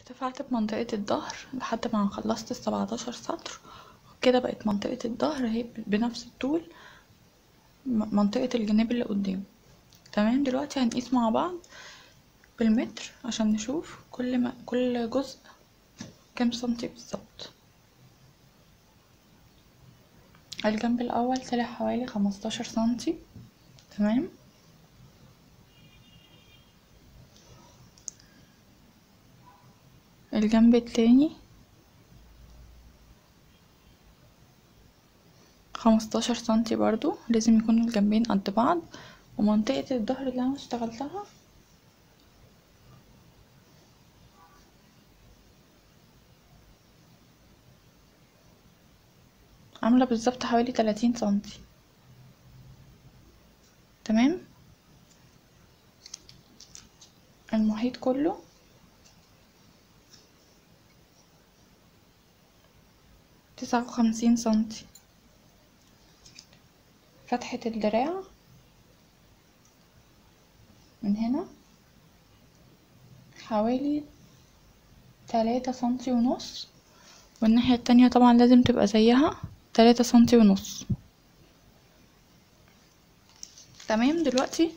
ارتفعت بمنطقة الضهر لحد ما خلصت السبعتاشر سطر كده بقت منطقة الضهر اهي بنفس الطول م- منطقة الجناب اللي قدام تمام دلوقتي هنقيس مع بعض بالمتر عشان نشوف كل ما كل جزء كام سنتي بالظبط الجنب الأول طلع حوالي خمستاشر سنتي تمام الجنب التاني خمستاشر سنتي برضو لازم يكونوا الجنبين قد بعض ومنطقة الظهر اللي انا اشتغلتها عاملة بالظبط حوالي تلاتين سنتي تمام المحيط كله تسعة وخمسين سنتي فتحة الدراع من هنا حوالي تلاتة سنتي ونص والناحية التانية طبعا لازم تبقى زيها تلاتة سنتي ونص تمام دلوقتي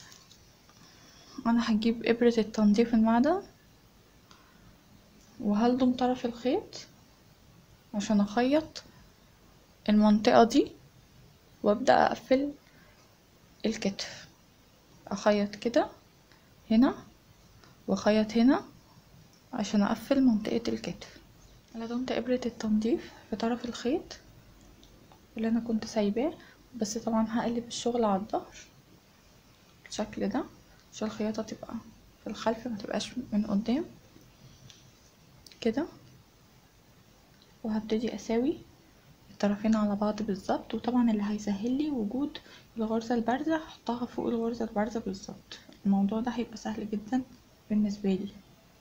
انا هجيب ابرة التنظيف المعدن وهلضم طرف الخيط عشان اخيط المنطقة دي وابدأ اقفل الكتف اخيط كده هنا واخيط هنا عشان اقفل منطقة الكتف لضمت ابرة التنظيف في طرف الخيط اللي انا كنت سايباه بس طبعا هقلب الشغل على الظهر بالشكل ده عشان الخياطة تبقى في الخلف ما تبقاش من قدام كده وهبتدي اساوي الطرفين على بعض بالظبط وطبعا اللي هيسهل لي وجود الغرزة البارزة هحطها فوق الغرزة البارزة بالظبط الموضوع ده هيبقى سهل جدا بالنسبة لي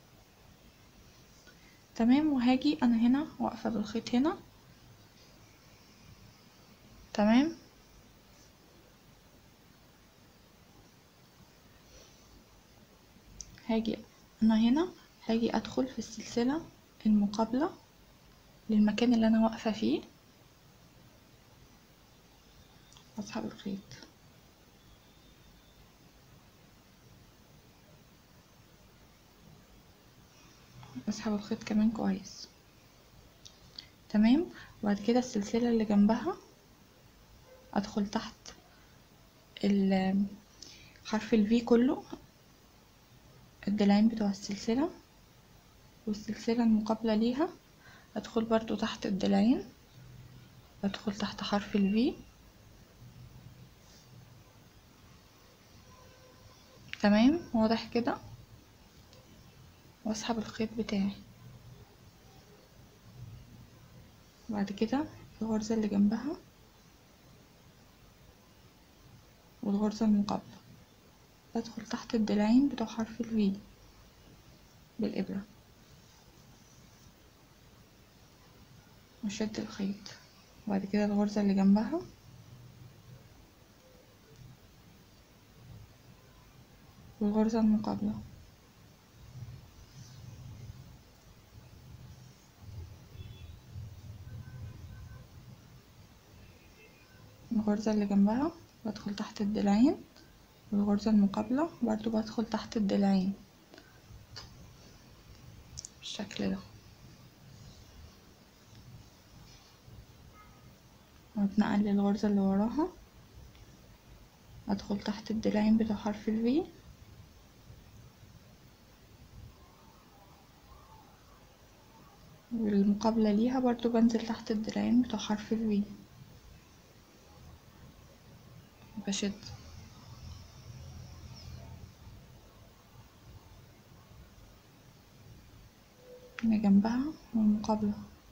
تمام وهاجي انا هنا واقفة بالخيط هنا تمام هاجي انا هنا هاجي ادخل في السلسلة المقابلة للمكان اللي انا واقفة فيه اسحب الخيط اسحب الخيط كمان كويس تمام وبعد كده السلسلة اللي جنبها ادخل تحت ال- حرف الفي كله الضلعين بتوع السلسلة والسلسلة المقابلة ليها ادخل برضو تحت الضلعين ادخل تحت حرف الفي تمام واضح كده واسحب الخيط بتاعي بعد كده الغرزة اللي جنبها والغرزة المقابلة بدخل تحت الضلعين بتوع حرف الفي بالإبرة وشد الخيط وبعد كده الغرزة اللي جنبها والغرزة المقابلة الغرزة اللي جنبها بدخل تحت الضلعين والغرزة المقابلة برضو بدخل تحت الضلعين بالشكل ده واتنقل للغرزة اللي وراها ادخل تحت الضلعين بتوع حرف الفي والمقابلة ليها برضو بنزل تحت الضلعين بتوع حرف الفي بشد اللي جنبها والمقابلة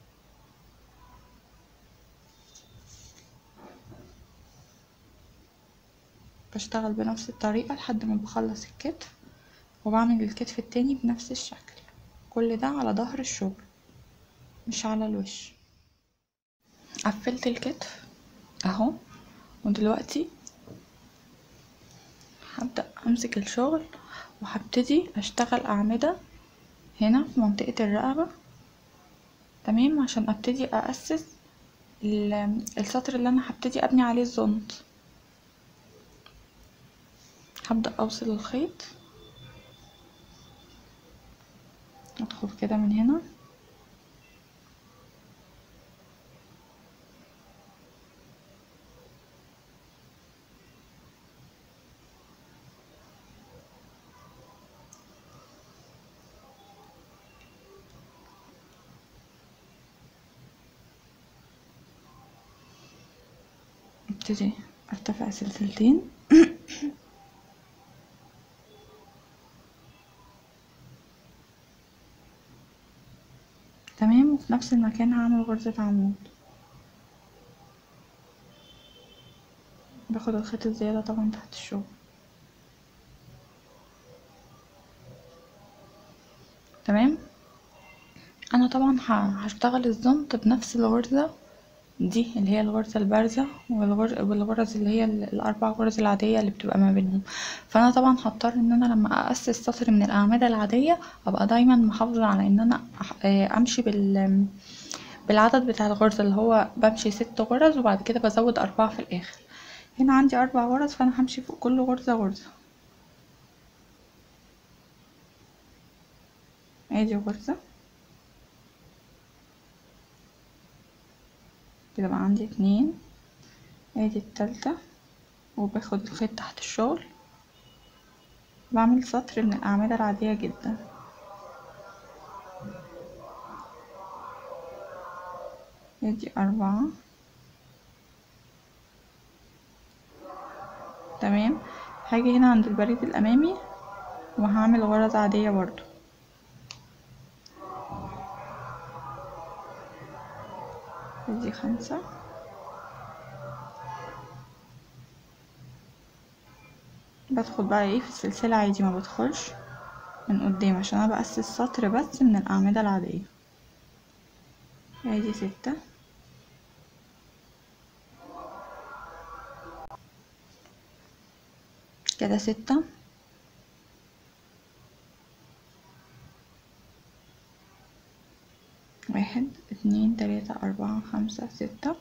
بشتغل بنفس الطريقة لحد ما بخلص الكتف وبعمل الكتف التاني بنفس الشكل كل ده على ظهر الشغل مش على الوش قفلت الكتف اهو ودلوقتي هبدأ امسك الشغل وهبتدي اشتغل اعمدة هنا في منطقة الرقبة تمام عشان ابتدي أأسس ال- السطر اللي انا هبتدي ابني عليه الزنط هبدأ اوصل الخيط ادخل كده من هنا ابتدي ارتفع سلسلتين تمام وفي نفس المكان هعمل غرزة عمود باخد الخيط الزيادة طبعا تحت الشغل تمام انا طبعا ه- هشتغل الزنط بنفس الغرزة دي اللي هي الغرزة البارزة والغر... والغرز اللي هي ال- الأربع غرز العادية اللي بتبقى ما بينهم فأنا طبعا هضطر إن أنا لما أأسس سطر من الأعمدة العادية أبقى دايما محافظة على إن أنا أح- آه، أمشي بال بالعدد بتاع الغرزة اللي هو بمشي ست غرز وبعد كده بزود أربعة في الآخر هنا عندي أربع غرز فأنا همشي فوق كل غرزة غرزة ادي غرزة كده بقى عندي اتنين ادي التالتة وباخد الخيط تحت الشغل بعمل سطر من الأعمدة العادية جدا ادي أربعة تمام هاجي هنا عند البريد الأمامي وهعمل غرز عادية برضو ادي خمسة بدخل بقى ايه في السلسلة عادي ما بدخلش من قدام عشان انا بأسس سطر بس من الأعمدة العادية ادي ستة كده ستة واحد اتنين تلاتة أربعة خمسة ستة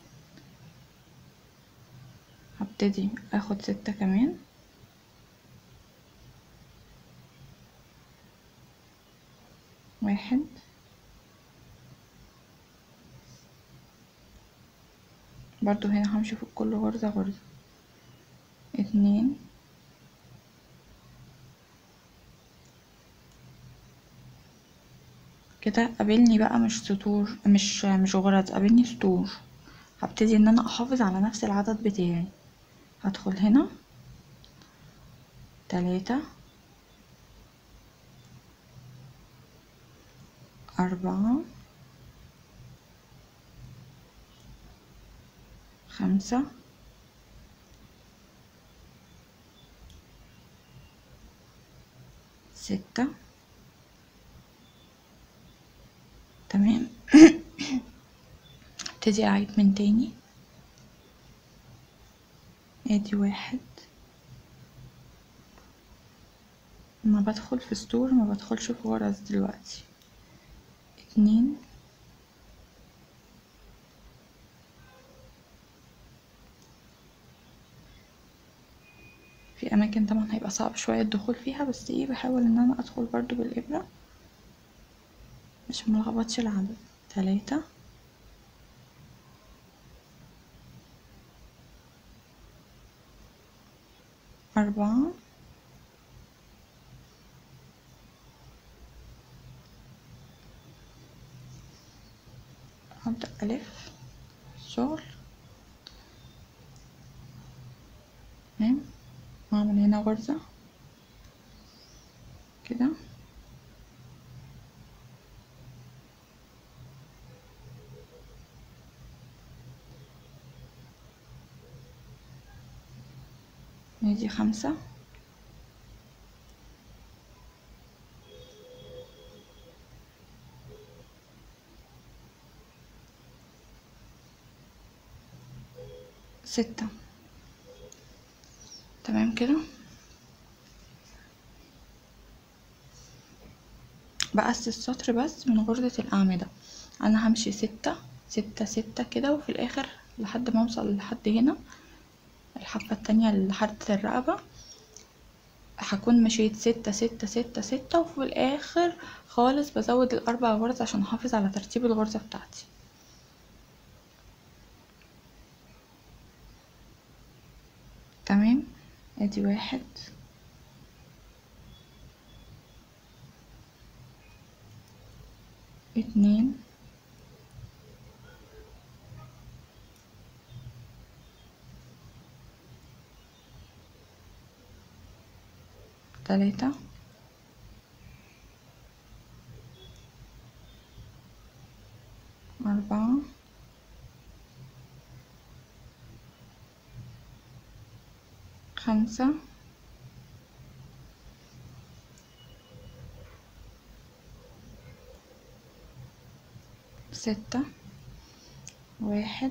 هبتدي اخد ستة كمان واحد برضو هنا همشي فوق كل غرزة غرزة اتنين كده قابلني بقى مش سطور مش مش غرز قابلني سطور هبتدي ان انا احافظ على نفس العدد بتاعي هدخل هنا تلاتة أربعة خمسة ستة تمام ابتدي اعيد من تاني ادي واحد ما بدخل في سطور ما بدخلش في غرز دلوقتي اتنين في اماكن طبعا هيبقى صعب شوية الدخول فيها بس ايه بحاول ان انا ادخل برضو بالابرة مش ملخبطش العدد تلاتة أربعة هبدأ ألف شغل تمام وأعمل هنا غرزة كده ادي خمسة ستة تمام كده بقص السطر بس من غرزة الأعمدة أنا همشي ستة ستة ستة كده وفي الآخر لحد ما أوصل لحد هنا الحافة التانية لحد الرقبة هكون مشيت ستة ستة ستة ستة وفي الآخر خالص بزود الأربع غرز عشان أحافظ على ترتيب الغرزة بتاعتي تمام ادي واحد اتنين تلاتة أربعة خمسة ستة واحد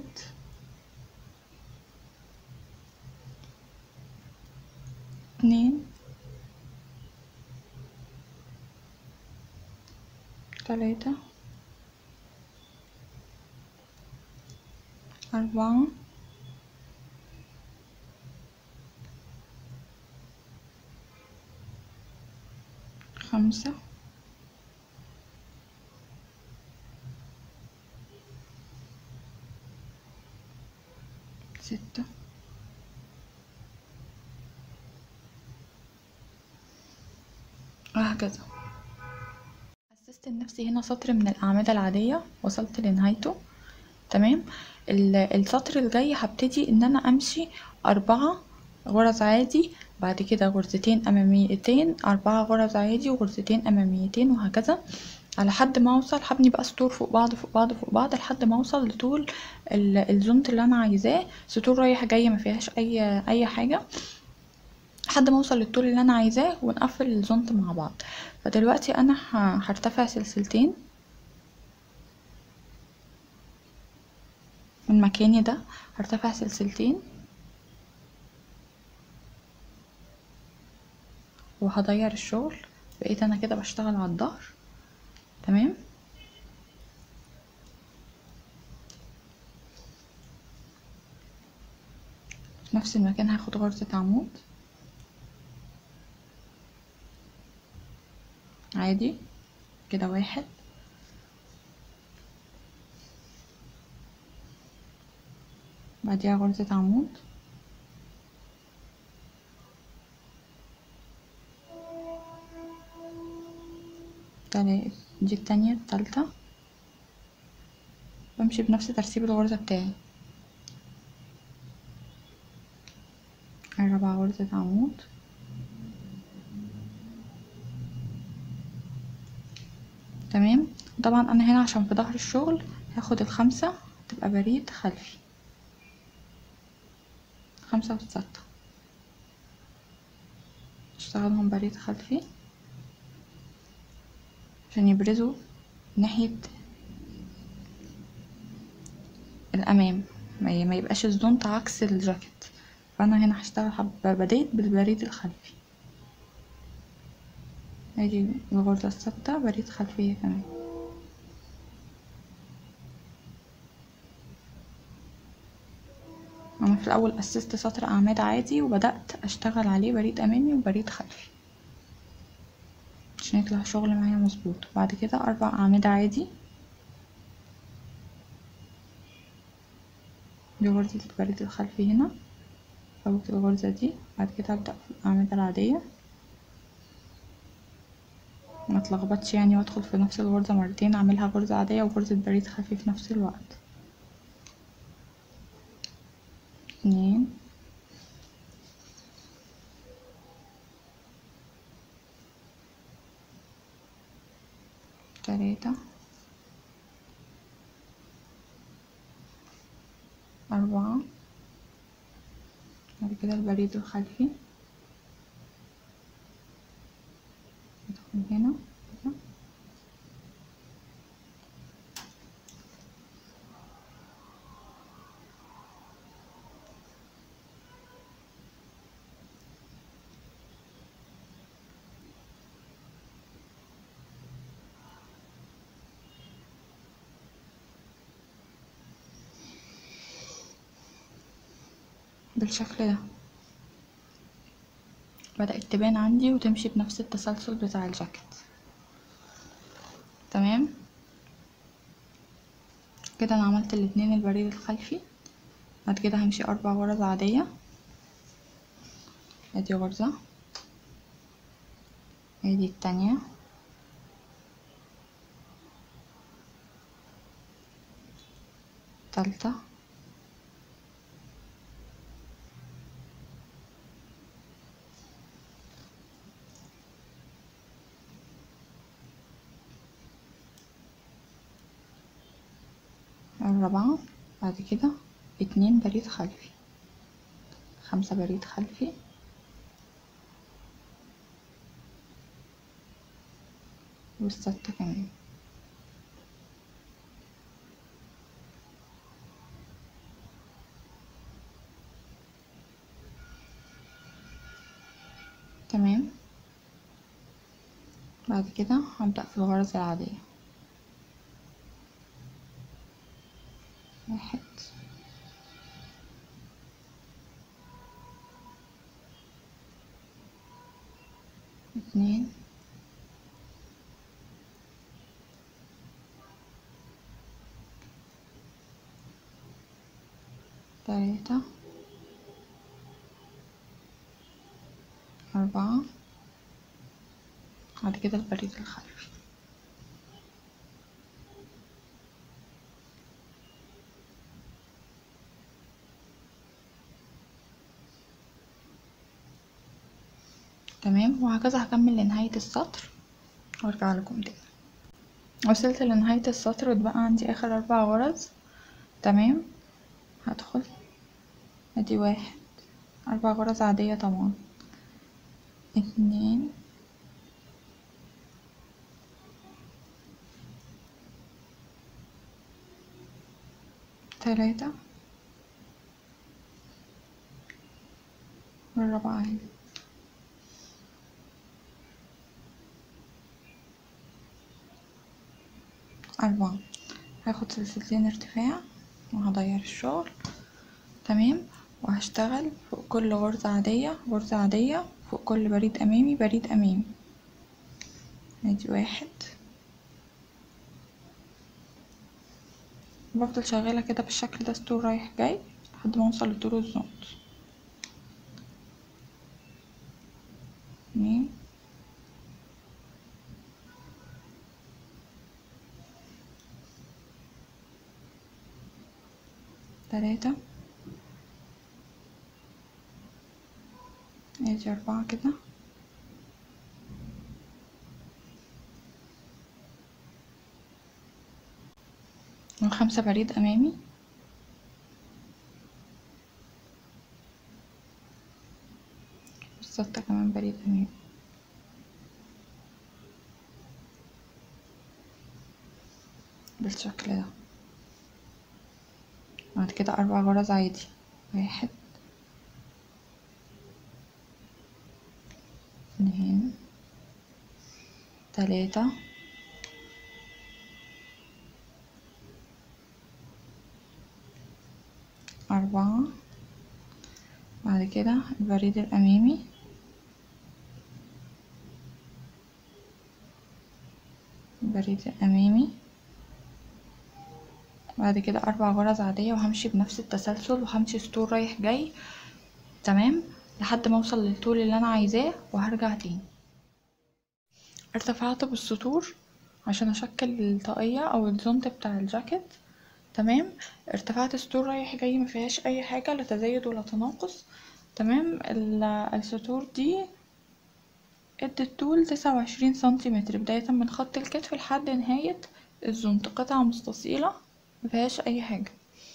اتنين تلاتة أربعة خمسة ستة وهكذا أسست لنفسي هنا سطر من الأعمدة العادية وصلت لنهايته تمام ال- السطر الجاي هبتدي ان انا امشي اربعة غرز عادي بعد كده غرزتين اماميتين اربعة غرز عادي وغرزتين اماميتين وهكذا على حد ما اوصل هبني بقى سطور فوق بعض فوق بعض فوق بعض لحد ما اوصل لطول ال- الزونت اللي انا عايزاه سطور رايح جاي ما فيهاش اي اي حاجه لحد ما اوصل للطول اللي انا عايزاه ونقفل الزونت مع بعض فدلوقتي انا ه- هرتفع سلسلتين من مكاني ده هرتفع سلسلتين وهضير الشغل بقيت انا كده بشتغل على الظهر تمام في نفس المكان هاخد غرزة عمود عادي كده واحد بعديها غرزة عمود تلاتة دي التانية التالتة بمشي بنفس ترتيب الغرزة بتاعي الرابعة غرزة عمود تمام طبعا انا هنا عشان في ظهر الشغل هاخد الخمسة تبقى بريد خلفي خمسة وستة اشتغلهم بريد خلفي عشان يبرزوا ناحية الأمام ما ما يبقاش الزونت عكس الجاكيت فأنا هنا هشتغل حبة بديت بالبريد الخلفي ادي الغرزة الثابتة بريد خلفية كمان انا في الاول اسست سطر اعماد عادي وبدأت اشتغل عليه بريد امامي وبريد خلفي عشان يطلع شغل معايا مظبوط بعد كده اربع اعمدة عادي دي غرزة البريد الخلفي هنا فوت الغرزة دي بعد كده ابدأ في الاعمدة العادية ما اتلخبطش يعني وادخل في نفس الغرزة مرتين اعملها غرزة عادية وغرزة بريد خفيف في نفس الوقت اتنين تلاتة أربعة بعد كده البريد الخلفي ندخل هنا كده بالشكل ده بدأت تبان عندي وتمشي بنفس التسلسل بتاع الجاكيت تمام كده انا عملت الاتنين البريد الخلفي بعد كده همشي اربع غرز عادية ادي غرزة ادي التانية تالتة الرابعة بعد كده اتنين بريد خلفي خمسة بريد خلفي والستة كمان تمام بعد كده هبدأ في الغرز العادية واحد اتنين تلاتة أربعة بعد كده البريد الخلفي تمام وهكذا هكمل لنهاية السطر وارجع لكم تاني وصلت لنهاية السطر واتبقى عندي اخر اربع غرز تمام هدخل ادي واحد اربع غرز عادية طبعا اتنين تلاتة والرابعة اهي أربعة هاخد سلسلتين ارتفاع وهغير الشغل تمام وهشتغل فوق كل غرزة عادية غرزة عادية فوق كل بريد أمامي بريد أمامي ادي واحد بفضل شغالة كده بالشكل ده ستور رايح جاي لحد ما اوصل لطول الزونت اتنين تلاتة ادي أربعة كده وخمسة بريد أمامي والستة كمان بريد أمامي بالشكل ده بعد كده أربع غرز عادي واحد اتنين تلاتة أربعة بعد كده البريد الأمامي البريد الأمامي بعد كده أربع غرز عادية وهمشي بنفس التسلسل وهمشي سطور رايح جاي تمام لحد ما اوصل للطول اللي انا عايزاه وهرجع تاني ارتفعت بالسطور عشان اشكل الطاقية او الزونت بتاع الجاكيت تمام ارتفعت سطور رايح جاي مفيهاش اي حاجة لا تزايد ولا تناقص تمام السطور دي ادت طول تسعة وعشرين سنتيمتر بداية من خط الكتف لحد نهاية الزونت قطعة مستطيلة مفيهاش اي حاجة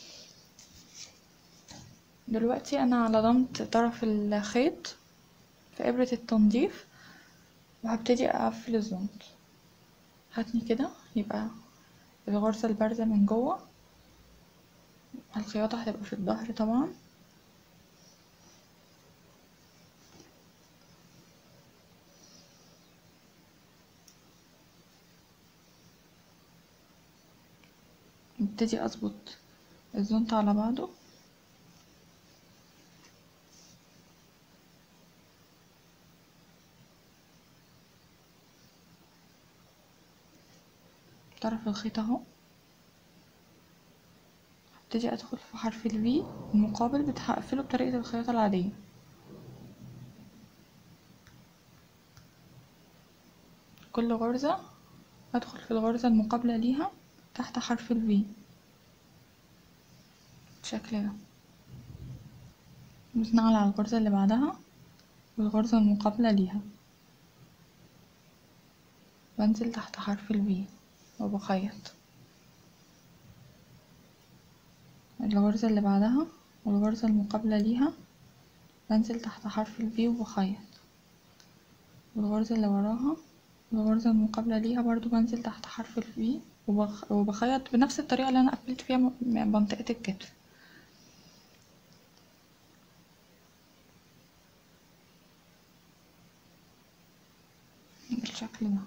دلوقتي انا على ضمت طرف الخيط في ابرة التنظيف وهبتدي اقفل الزونت هاتني كده يبقى الغرزة البارزة من جوه الخياطة هتبقى في الظهر طبعا ابتدي اظبط الزونت على بعضه طرف الخيط اهو هبتدي ادخل في حرف ال V المقابل بت- هقفله بطريقة الخياطة العادية كل غرزة ادخل في الغرزة المقابلة ليها تحت حرف ال V بالشكل ده بنتنقل على الغرزة اللي بعدها والغرزة المقابلة ليها بنزل تحت حرف ال V وبخيط الغرزة اللي بعدها والغرزة المقابلة ليها بنزل تحت حرف ال V وبخيط والغرزة اللي وراها والغرزة المقابلة ليها برضو بنزل تحت حرف ال V وبخ... وبخيط بنفس الطريقة اللي أنا قفلت فيها م- منطقة الكتف بالشكل ده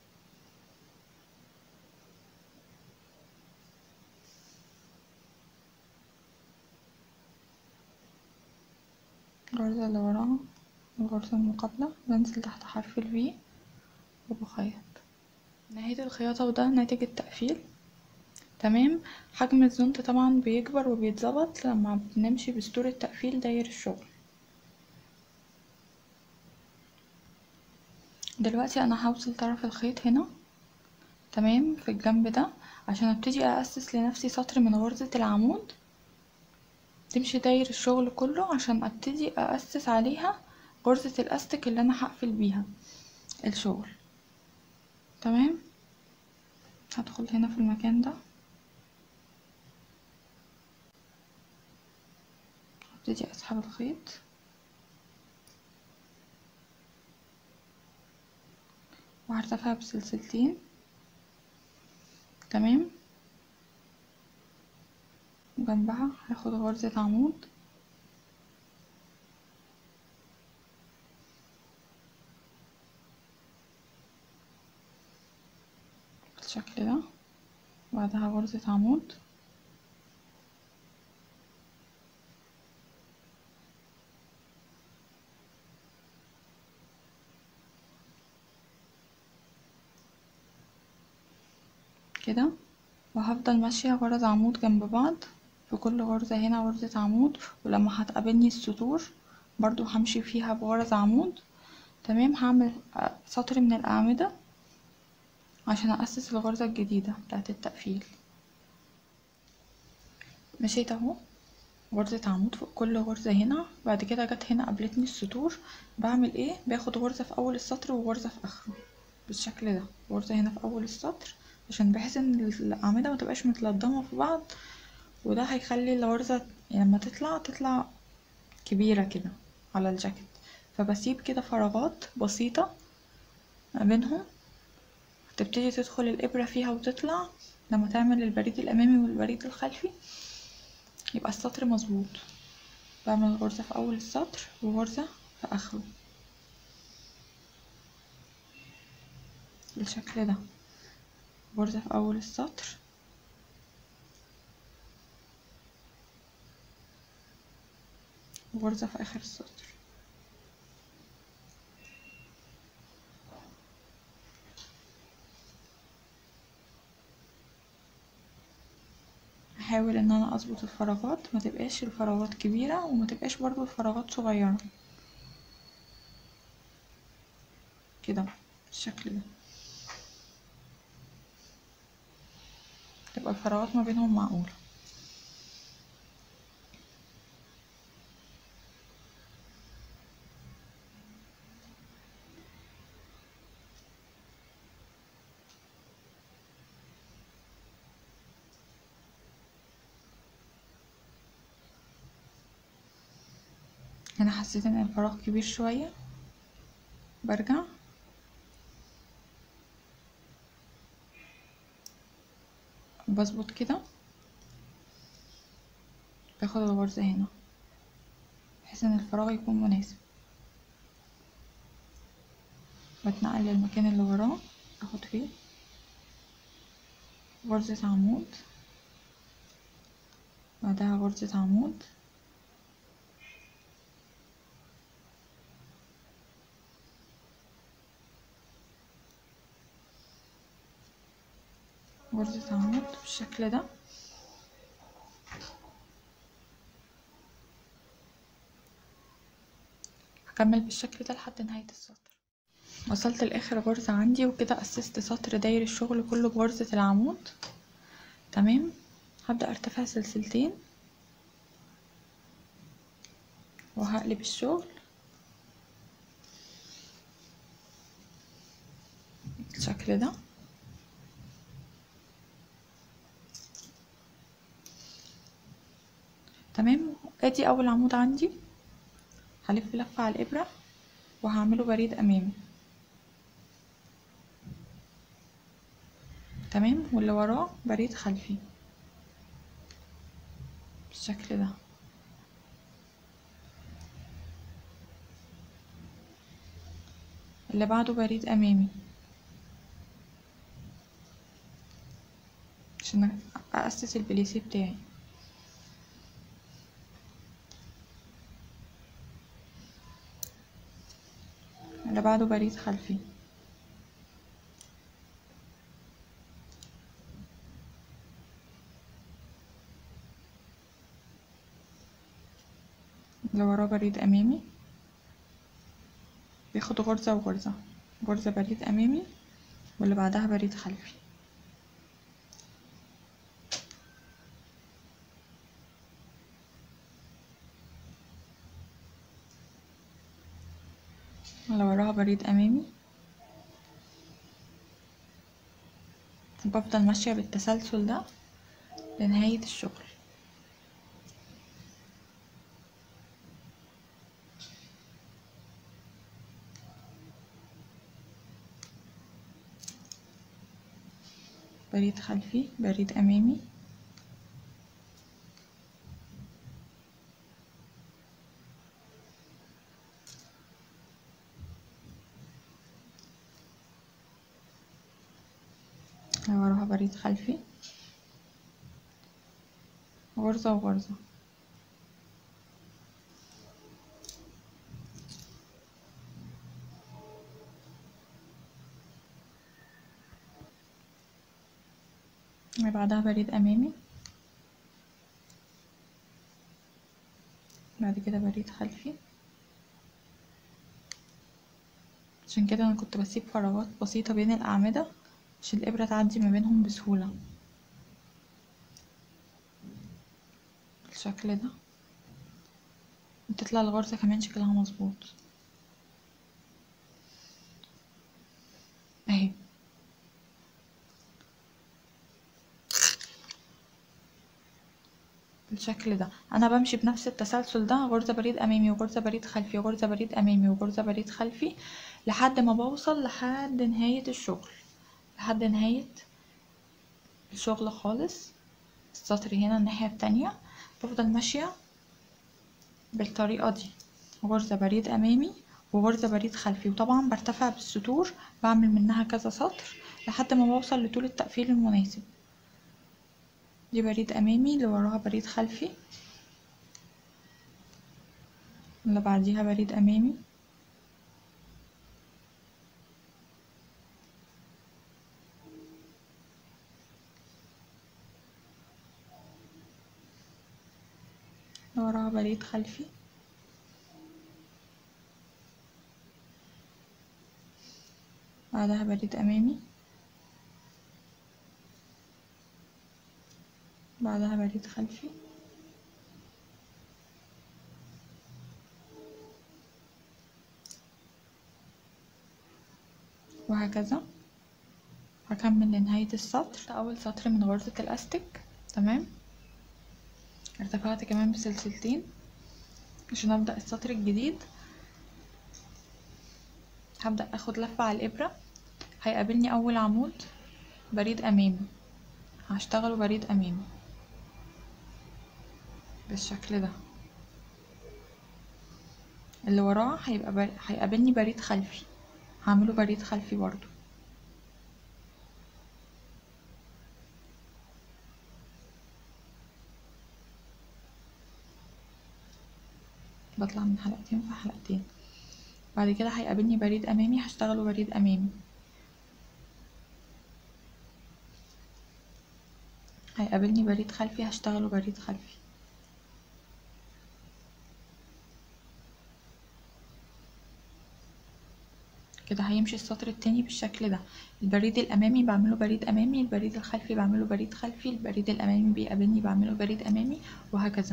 الغرزة اللي وراها الغرزة المقابلة بنزل تحت حرف ال V وبخيط نهاية الخياطة وده ناتج التقفيل تمام حجم الزنط طبعا بيكبر وبيتظبط لما بنمشي بسطور التقفيل داير الشغل دلوقتي انا هوصل طرف الخيط هنا تمام في الجنب ده عشان ابتدي اسس لنفسي سطر من غرزة العمود تمشي داير الشغل كله عشان ابتدي اسس عليها غرزة الاستك اللي انا هقفل بيها الشغل تمام هدخل هنا في المكان ده هبتدي اسحب الخيط وهرتفع بسلسلتين تمام وجنبها هاخد غرزة عمود بالشكل ده بعدها غرزة عمود كده وهفضل ماشية غرز عمود جنب بعض في كل غرزة هنا غرزة عمود ولما هتقابلني السطور برضو همشي فيها بغرز عمود تمام هعمل سطر من الأعمدة عشان أسس الغرزة الجديدة بتاعة التقفيل مشيت اهو غرزة عمود فوق كل غرزة هنا بعد كده جت هنا قابلتني السطور بعمل ايه باخد غرزة في أول السطر وغرزة في آخره بالشكل ده غرزة هنا في أول السطر عشان بحيث ان الأعمدة متبقاش متلضمة في بعض وده هيخلي الغرزة لما تطلع تطلع كبيرة كده على الجاكيت فبسيب كده فراغات بسيطة ما بينهم تبتدي تدخل الإبرة فيها وتطلع لما تعمل البريد الأمامي والبريد الخلفي يبقى السطر مظبوط بعمل غرزة في أول السطر وغرزة في آخره بالشكل ده غرزة في أول السطر وغرزة في آخر السطر هحاول ان انا اظبط الفراغات ما تبقاش الفراغات كبيرة وما تبقاش برضو الفراغات صغيرة كده بالشكل ده تبقى الفراغات ما بينهم معقولة هنا حسيت ان الفراغ كبير شوية برجع بظبط كده باخد الغرزة هنا بحيث ان الفراغ يكون مناسب بتنقل للمكان اللي وراه اخد فيه غرزة عمود بعدها غرزة عمود غرزة عمود بالشكل ده هكمل بالشكل ده لحد نهاية السطر وصلت لاخر غرزة عندي وكده اسست سطر داير الشغل كله بغرزة العمود تمام هبدأ ارتفع سلسلتين وهقلب الشغل بالشكل ده تمام ادي اول عمود عندي هلف لفة على الابرة وهعمله بريد امامي تمام واللي وراه بريد خلفي بالشكل ده اللي بعده بريد امامي عشان اسس البليسيه بتاعي اللي بعده بريد خلفي اللي وراه بريد امامي بياخد غرزة وغرزة غرزة بريد امامي واللي بعدها بريد خلفي اللي وراها بريد امامي بفضل ماشية بالتسلسل ده لنهاية الشغل بريد خلفي بريد امامي اللي وراها بريد خلفي غرزة وغرزة اللي بعدها بريد أمامي بعد كده بريد خلفي عشان كده أنا كنت بسيب فراغات بسيطة بين الأعمدة عشان الإبرة تعدي ما بينهم بسهولة بالشكل ده وتطلع الغرزة كمان شكلها مظبوط اهي بالشكل ده انا بمشي بنفس التسلسل ده غرزة بريد امامي وغرزة بريد خلفي وغرزة بريد امامي وغرزة بريد خلفي لحد ما بوصل لحد نهاية الشغل لحد نهاية الشغل خالص السطر هنا الناحية التانية بفضل ماشية بالطريقة دي غرزة بريد أمامي وغرزة بريد خلفي وطبعا برتفع بالسطور بعمل منها كذا سطر لحد ما بوصل لطول التقفيل المناسب دي بريد أمامي اللي وراها بريد خلفي اللي بعديها بريد أمامي اللي وراها بريد خلفي بعدها بريد أمامي بعدها بريد خلفي وهكذا هكمل لنهاية السطر ده أول سطر من غرزة الأستك تمام ارتفعت كمان بسلسلتين عشان أبدأ السطر الجديد هبدأ اخد لفة على الإبرة هيقابلني أول عمود بريد أمامي هشتغله بريد أمامي بالشكل ده اللي وراه هيبقى بر... هيقابلني بريد خلفي هعمله بريد خلفي برضو بطلع من حلقتين في حلقتين بعد كده هيقابلني بريد امامي هشتغله بريد امامي هيقابلني بريد خلفي هشتغله بريد خلفي كده هيمشي السطر التاني بالشكل ده البريد الامامي بعمله بريد امامي البريد الخلفي بعمله بريد خلفي البريد الامامي بيقابلني بعمله بريد امامي وهكذا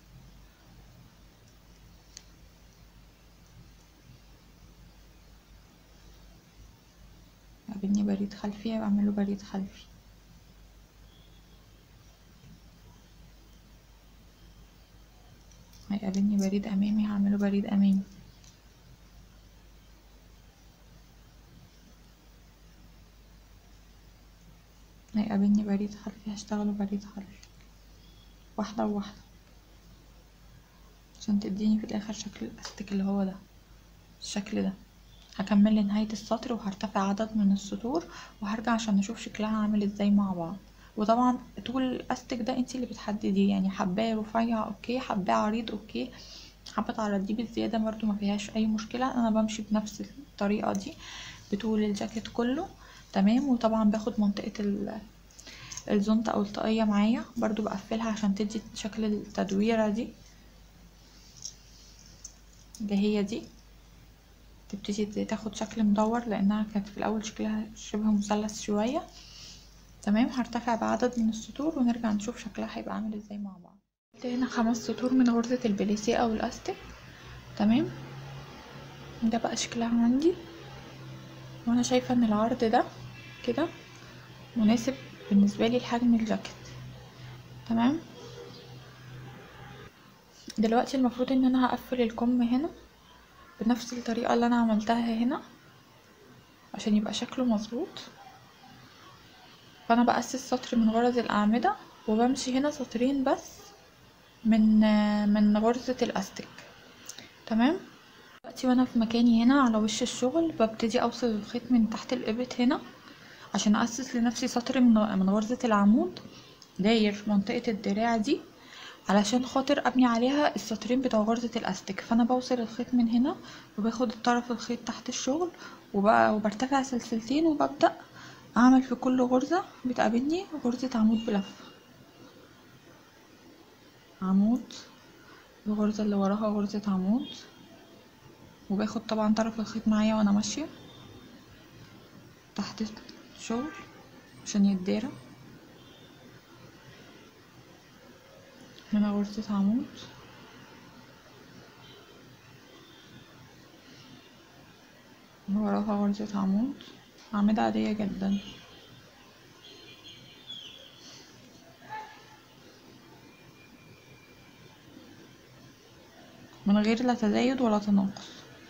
قابلني بريد خلفي بعمله بريد خلفي هيقابلني بريد امامي هعمله بريد امامي هيقابلني بريد خلفي هشتغله بريد خلفي واحدة وواحدة عشان تديني في الاخر شكل الاستيك اللي هو ده الشكل ده هكمل لنهاية السطر وهرتفع عدد من السطور وهرجع عشان نشوف شكلها عامل ازاي مع بعض وطبعا طول الاستيك ده انتي اللي بتحدديه يعني حباه رفيع اوكي حباه عريض اوكي حابة تعرضيه بالزيادة برضو ما فيهاش اي مشكلة انا بمشي بنفس الطريقة دي بطول الجاكيت كله تمام وطبعا باخد منطقة ال الزونت او الطاقية معايا برضو بقفلها عشان تدي شكل التدويرة دي اللي هي دي تبتدي تاخد شكل مدور لانها كانت في الاول شكلها شبه مثلث شوية تمام هرتفع بعدد من السطور ونرجع نشوف شكلها هيبقى عامل ازاي مع بعض هنا خمس سطور من غرزة البليسيه او الاستيك تمام ده بقى شكلها عندي وانا شايفة ان العرض ده كده مناسب بالنسبة لي لحجم الجاكيت تمام دلوقتي المفروض ان انا هقفل الكم هنا بنفس الطريقة اللي انا عملتها هنا عشان يبقى شكله مظبوط فانا بأسس سطر من غرز الاعمدة وبمشي هنا سطرين بس من من غرزة الاستيك تمام دلوقتي وانا في مكاني هنا على وش الشغل ببتدي اوصل الخيط من تحت الابط هنا عشان اسس لنفسي سطر من من غرزة العمود داير منطقة الدراع دي علشان خاطر ابني عليها السطرين بتوع غرزة الاستيك فانا بوصل الخيط من هنا وباخد الطرف الخيط تحت الشغل وبقى وبرتفع سلسلتين وببدأ اعمل في كل غرزة بتقابلني غرزة عمود بلفة عمود الغرزة اللي وراها غرزة عمود وباخد طبعا طرف الخيط معايا وانا ماشية تحت الشغل عشان يتدارى هنا غرزة عمود وراها غرزة عمود أعمدة عادية جدا من غير لا تزايد ولا تناقص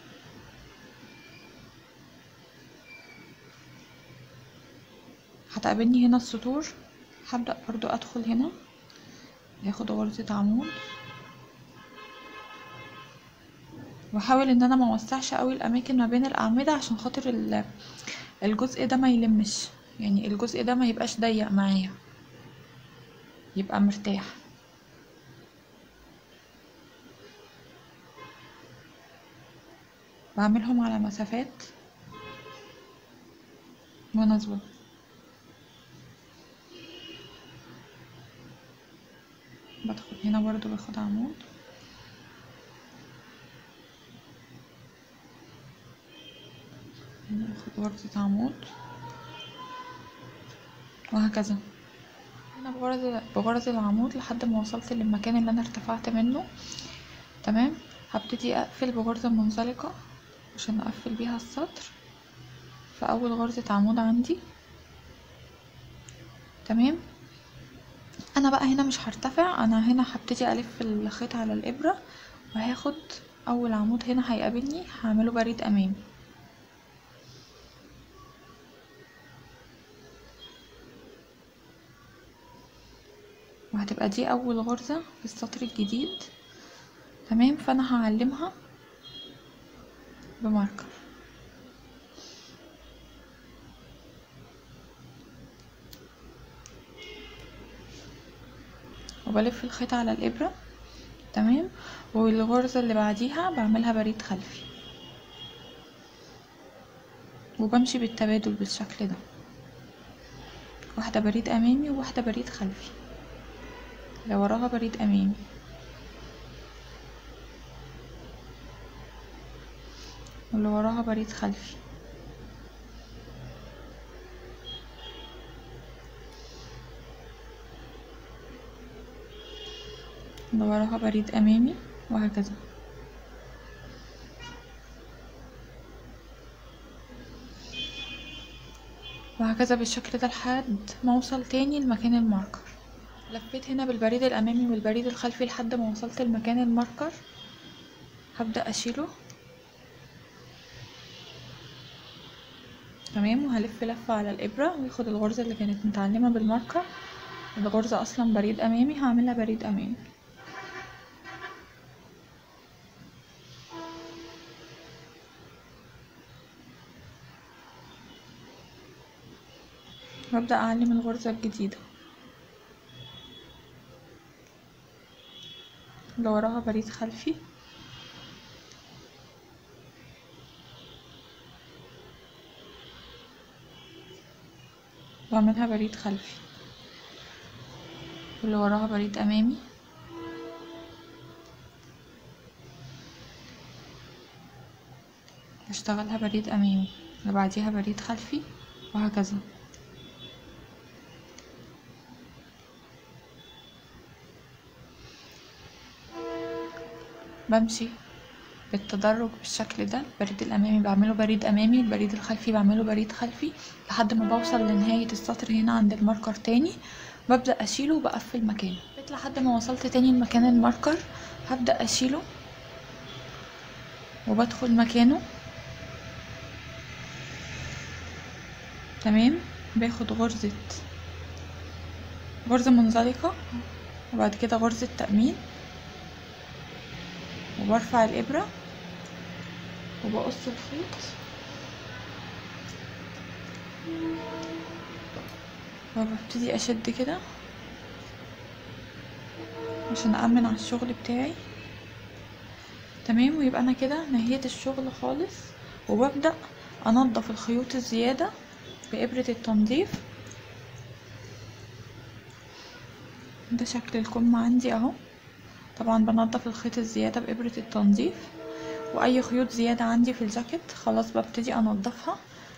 هتقابلني هنا السطور هبدأ برضو أدخل هنا اخد غرزة عمود واحاول ان انا ما اوسعش قوي الاماكن ما بين الاعمدة عشان خاطر الجزء ده ما يلمش يعني الجزء ده ما يبقاش ضيق معايا يبقى مرتاح بعملهم على مسافات مناسبة بدخل هنا برضو باخد عمود باخد غرزة عمود وهكذا هنا بغرز بغرز العمود لحد ما وصلت للمكان اللي انا ارتفعت منه تمام هبتدي اقفل بغرزة منزلقة عشان اقفل بيها السطر في اول غرزة عمود عندي تمام انا بقى هنا مش هرتفع انا هنا هبتدي الف الخيط على الابرة وهاخد اول عمود هنا هيقابلني هعمله بريد امامي وهتبقى دي اول غرزة في السطر الجديد تمام فانا هعلمها بماركر وبلف الخيط على الابرة تمام والغرزة اللي بعديها بعملها بريد خلفي وبمشي بالتبادل بالشكل ده واحدة بريد امامي وواحدة بريد خلفي اللي وراها بريد امامي واللي وراها بريد خلفي اللي وراها بريد امامي وهكذا وهكذا بالشكل ده لحد ما اوصل تاني لمكان الماركر لفيت هنا بالبريد الامامي والبريد الخلفي لحد ما وصلت لمكان الماركر هبدأ اشيله تمام وهلف لفة على الابرة وياخد الغرزة اللي كانت متعلمة بالماركر الغرزة اصلا بريد امامي هعملها بريد امامي وابدأ اعلم الغرزة الجديدة اللي وراها بريد خلفي واعملها بريد خلفي واللي وراها بريد امامي اشتغلها بريد امامي اللي بعديها بريد خلفي وهكذا بمشي بالتدرج بالشكل ده البريد الامامي بعمله بريد امامي البريد الخلفي بعمله بريد خلفي لحد ما بوصل لنهاية السطر هنا عند الماركر تاني ببدأ اشيله وبقفل مكانه بقيت لحد ما وصلت تاني لمكان الماركر هبدأ اشيله وبدخل مكانه تمام باخد غرزة غرزة منزلقة وبعد كده غرزة تأمين وبرفع الإبرة وبقص الخيط وببتدي أشد كده عشان أأمن على الشغل بتاعي تمام ويبقى أنا كده نهيت الشغل خالص وببدأ أنضف الخيوط الزيادة بإبرة التنظيف ده شكل الكم عندي اهو طبعا بنضف الخيط الزيادة بإبرة التنظيف وأي خيوط زيادة عندي في الجاكيت خلاص ببتدي أنضفها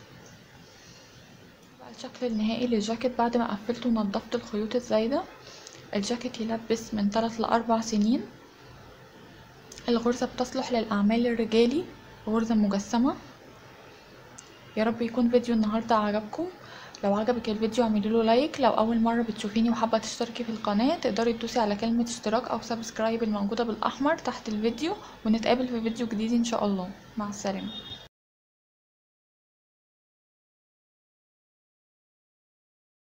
بقى الشكل النهائي للجاكيت بعد ما قفلت ونضفت الخيوط الزايدة الجاكيت يلبس من تلات لأربع سنين الغرزة بتصلح للأعمال الرجالي غرزة مجسمة يا رب يكون فيديو النهاردة عجبكم لو عجبك الفيديو اعمليله لايك لو اول مرة بتشوفيني وحابة تشتركي في القناة تقدري تدوسي على كلمة اشتراك او سبسكرايب الموجودة بالاحمر تحت الفيديو ونتقابل في فيديو جديد ان شاء الله مع السلامة